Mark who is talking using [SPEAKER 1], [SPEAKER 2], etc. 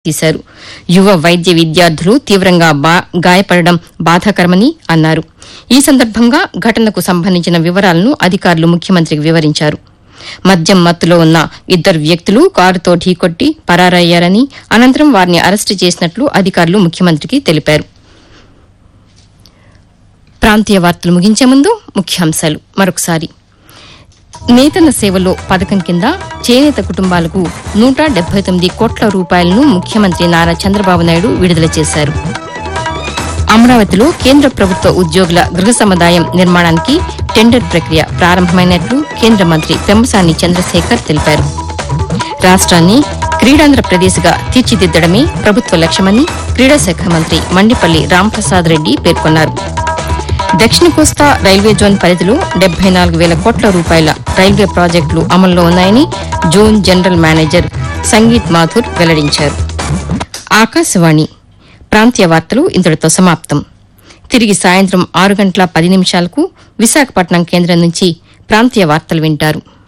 [SPEAKER 1] తీశారు యువ వైద్య విద్యార్థులు తీవ్రంగా బా- గాయపడడం బాధాకరమని అన్నారు ఈ సందర్భంగా ఘటనకు సంబంధించిన వివరాలను అధికారులు ముఖ్యమంత్రికి వివరించారు మద్యం మత్తులో ఉన్న ఇద్దరు వ్యక్తులు కారుతో ఢీకొట్టి పరారయ్యారని అనంతరం వారిని అరెస్టు చేసినట్లు అధికారులు ముఖ్యమంత్రికి తెలిపారు ప్రాంతీయ వార్తలు ముగించే ముందు ముఖ్యాంశాలు మరొకసారి నేతన్న సేవలో పథకం కింద చేనేత కుటుంబాలకు నూట డెబ్బై తొమ్మిది కోట్ల రూపాయలను ముఖ్యమంత్రి నారా చంద్రబాబు నాయుడు విడుదల చేశారు అమరావతిలో కేంద్ర ప్రభుత్వ ఉద్యోగుల గృహ సముదాయం నిర్మాణానికి టెండర్ ప్రక్రియ ప్రారంభమైనట్లు కేంద్ర మంత్రి పెమ్మసాని చంద్రశేఖర్ తెలిపారు రాష్ట్రాన్ని క్రీడాంధ్రప్రదేశ్గా తీర్చిదిద్దడమే ప్రభుత్వ లక్ష్యమని క్రీడా శాఖ మంత్రి మండిపల్లి రాంప్రసాద్ రెడ్డి పేర్కొన్నారు దక్షిణ కోస్తా రైల్వే జోన్ పరిధిలో డెబ్బై నాలుగు వేల కోట్ల రూపాయల రైల్వే ప్రాజెక్టులు అమల్లో ఉన్నాయని zone general manager Sangeet Mathur వెల్లడించారు ఆకాశవాణి ప్రాంతీయ వార్తలు ఇంతటితో సమాప్తం తిరిగి సాయంత్రం ఆరు గంటల పది నిమిషాలకు విశాఖపట్నం కేంద్రం నుంచి ప్రాంతీయ వార్తలు వింటారు